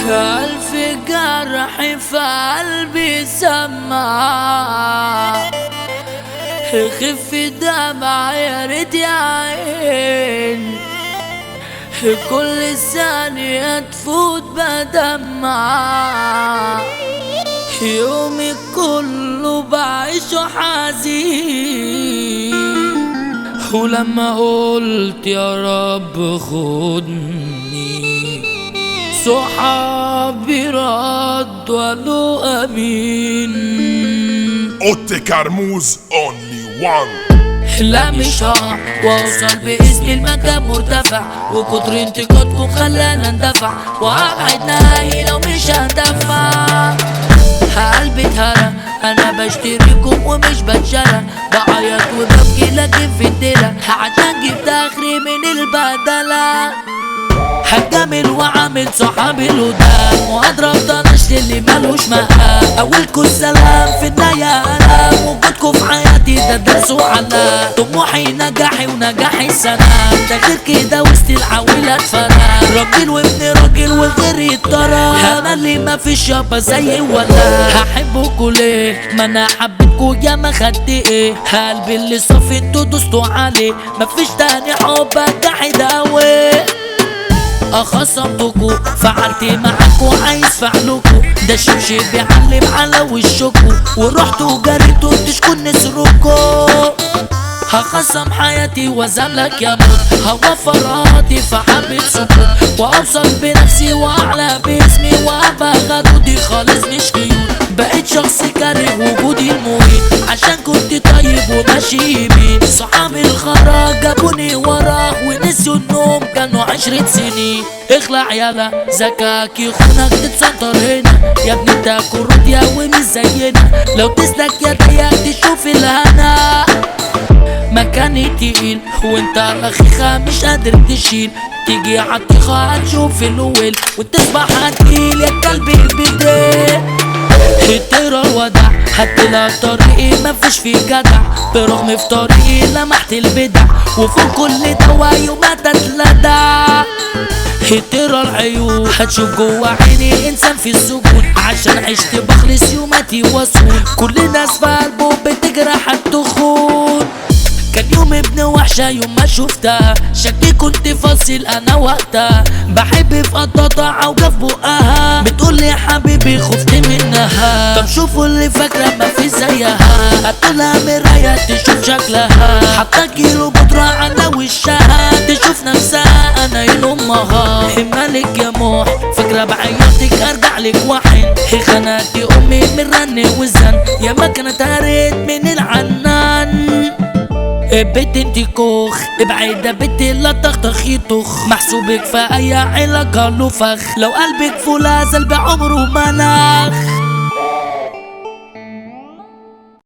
ألف جرح في قلبي سمع خف دمع يا ريت يا عين كل ثانية تفوت بدمع يومي كله بعيشه حزين ولما قلت يا رب خدني صحابي رد وقالوا امين اوتي كرموز اونلي وان لا مش هقع واوصل باسم المكان مرتفع وكتر انتقادكم خلانا ندفع وابعد نهائي لو مش هندفع قلبي اتهرى انا بشتريكم ومش بتشرى بعيط وببكي لكن في الدرة عشان جبت اخري من البدلة هتجامل وعامل صحابي الهدام واضرب طنش اللي مالوش مقام اولكوا السلام في النهاية انا وجودكوا في حياتي ده درس وعلام طموحي نجاحي ونجاحي السنة ده غير كده وسط العويلة اتفرق راجل وابن راجل وغير الطرف انا اللي ما فيش يابا زي ولا هحبكوا ليه ما انا حبيتكوا يا ما خدت ايه قلبي اللي صافي انتوا دوستوا عليه مفيش تاني حب جحد اوي اخصمتكو فعلت معاكو عايز فعلكو ده شبشب بيعلم على وشكو ورحتوا جريتوا تشكوا نسركو هخصم حياتي وزملك يا موت هوفر راحتي فحبة سكوت واوصل بنفسي واعلى باسمي وابقى غدودي خالص مش قيود بقيت شخص كاره وجودي المريب عشان كنت طيب وماشي يمين صحابي الخرا جابوني وراه ونسيوا النوم كانوا عشرة سنين اخلع يالا زكاك يخونك تتسنطر هنا يا ابني انت كروديا ومش زينا لو تسلك يديك تشوف الهنا مكاني تقيل وانت رخيخة مش قادر تشيل تيجي عالطيخة هتشوف الويل وتصبح هتقيل يا كلب البديل ترى الودع هتلاقي طريقي مفيش فيه جدع برغم في طريقي لمحت البدع وفوق كل دواء وما تتلدع ترى العيون هتشوف جوا عيني انسان في السجون عشان عشت بخلص يوماتي وسهول كل الناس في قلبه بتجرح الدخول كان يوم ابن وحشة يوم ما شفتها شكلي كنت فاصل انا وقتها بحب في قطاطة وجف بقها بتقول لي حبيبي خفت منها طب شوفوا اللي فاكرة ما في زيها هتقولها مراية تشوف شكلها حتى كيلو بودرة على وشها تشوف نفسها انا ين امها مالك يا موح فاكرة بعيطك ارجع لك وحن هي خناتي امي من رن وزن يا ما كانت هريت من العنان بنت انتي كوخ ابعد يا بنتي لا تخطخ يطخ محسوبك في اي علاقة له فخ لو قلبك فول ازل بعمره مناخ